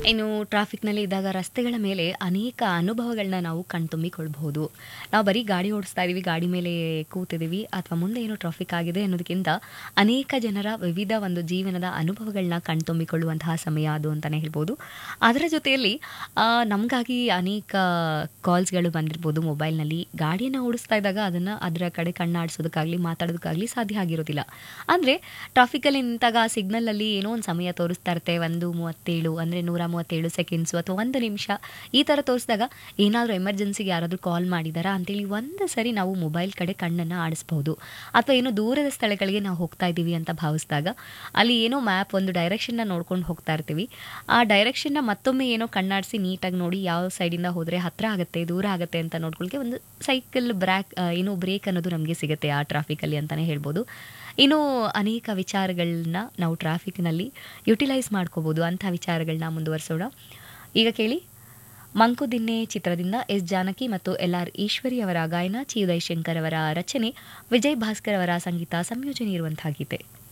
ಇನ್ನು ಟ್ರಾಫಿಕ್ನಲ್ಲಿ ಇದ್ದಾಗ ರಸ್ತೆಗಳ ಮೇಲೆ ಅನೇಕ ಅನುಭವಗಳನ್ನ ನಾವು ಕಣ್ತುಂಬಿಕೊಳ್ಬಹುದು ನಾವು ಬರೀ ಗಾಡಿ ಓಡಿಸ್ತಾ ಇದ್ದೀವಿ ಗಾಡಿ ಮೇಲೆ ಕೂತಿದ್ದೀವಿ ಅಥವಾ ಮುಂದೆ ಏನೋ ಟ್ರಾಫಿಕ್ ಆಗಿದೆ ಅನ್ನೋದಕ್ಕಿಂತ ಅನೇಕ ಜನರ ವಿವಿಧ ಒಂದು ಜೀವನದ ಅನುಭವಗಳನ್ನ ಕಣ್ತುಂಬಿಕೊಳ್ಳುವಂತಹ ಸಮಯ ಅದು ಅಂತಲೇ ಹೇಳ್ಬೋದು ಅದರ ಜೊತೆಯಲ್ಲಿ ಆ, ನಮಗಾಗಿ ಅನೇಕ ಕಾಲ್ಸ್ಗಳು ಬಂದಿರ್ಬೋದು ಮೊಬೈಲ್ನಲ್ಲಿ ಗಾಡಿಯನ್ನು ಓಡಿಸ್ತಾ ಇದ್ದಾಗ ಅದನ್ನು ಅದರ ಕಡೆ ಕಣ್ಣಾಡಿಸೋದಕ್ಕಾಗಲಿ ಮಾತಾಡೋದಕ್ಕಾಗಲಿ ಸಾಧ್ಯ ಆಗಿರೋದಿಲ್ಲ ಅಂದರೆ ಟ್ರಾಫಿಕಲ್ಲಿ ನಿಂತಾಗ ಆ ಸಿಗ್ನಲಲ್ಲಿ ಏನೋ ಒಂದು ಸಮಯ ತೋರಿಸ್ತಾ ಇರುತ್ತೆ ಒಂದು ಮೂವತ್ತೇಳು ಅಂದರೆ ನೂರ ಮೂವತ್ತೇಳು ಸೆಕೆಂಡ್ಸು ಅಥವಾ ಒಂದು ನಿಮಿಷ ಈ ಥರ ತೋರಿಸಿದಾಗ ಏನಾದರೂ ಎಮರ್ಜೆನ್ಸಿಗೆ ಯಾರಾದರೂ ಕಾಲ್ ಮಾಡಿದಾರಾ ಅಂತೇಳಿ ಒಂದು ಸರಿ ನಾವು ಮೊಬೈಲ್ ಕಡೆ ಕಣ್ಣನ್ನು ಆಡಿಸ್ಬಹುದು ಅಥವಾ ಏನೋ ದೂರದ ಸ್ಥಳಗಳಿಗೆ ನಾವು ಹೋಗ್ತಾ ಇದ್ದೀವಿ ಅಂತ ಭಾವಿಸಿದಾಗ ಅಲ್ಲಿ ಏನೋ ಮ್ಯಾಪ್ ಒಂದು ಡೈರೆಕ್ಷನ್ನ ನೋಡ್ಕೊಂಡು ಹೋಗ್ತಾ ಇರ್ತೀವಿ ಆ ಡೈರೆಕ್ಷನ್ನ ಮತ್ತೊಮ್ಮೆ ಏನೋ ಕಣ್ಣಾಡಿಸಿ ನೀಟಾಗಿ ನೋಡಿ ಯಾವ ಸೈಡಿಂದ ಹೋದರೆ ಹತ್ತಿರ ಆಗುತ್ತೆ ದೂರ ಆಗುತ್ತೆ ಅಂತ ನೋಡ್ಕೊಳ್ಳಿಕ್ಕೆ ಒಂದು ಸೈಕಲ್ ಬ್ರ್ಯಾಕ್ ಏನು ಬ್ರೇಕ್ ಅನ್ನೋದು ನಮಗೆ ಸಿಗುತ್ತೆ ಆ ಟ್ರಾಫಿಕಲ್ಲಿ ಅಂತಲೇ ಹೇಳ್ಬೋದು ಇನ್ನು ಅನೇಕ ವಿಚಾರಗಳನ್ನ ನಾವು ಟ್ರಾಫಿಕ್ನಲ್ಲಿ ಯುಟಿಲೈಸ್ ಮಾಡ್ಕೋಬೋದು ಅಂಥ ವಿಚಾರಗಳನ್ನ ಮುಂದುವರಿಸೋಣ ಈಗ ಕೇಳಿ ಮಂಕುದಿನ್ನೆ ಚಿತ್ರದಿಂದ ಎಸ್ ಜಾನಕಿ ಮತ್ತು ಎಲ್ ಆರ್ ಈಶ್ವರಿ ಅವರ ಗಾಯನ ಚಿ ಉದಯ್ ಶಂಕರ್ ಅವರ ರಚನೆ ವಿಜಯ್ ಭಾಸ್ಕರ್ ಅವರ ಸಂಗೀತ ಸಂಯೋಜನೆ ಇರುವಂತಹ ಗೀತೆ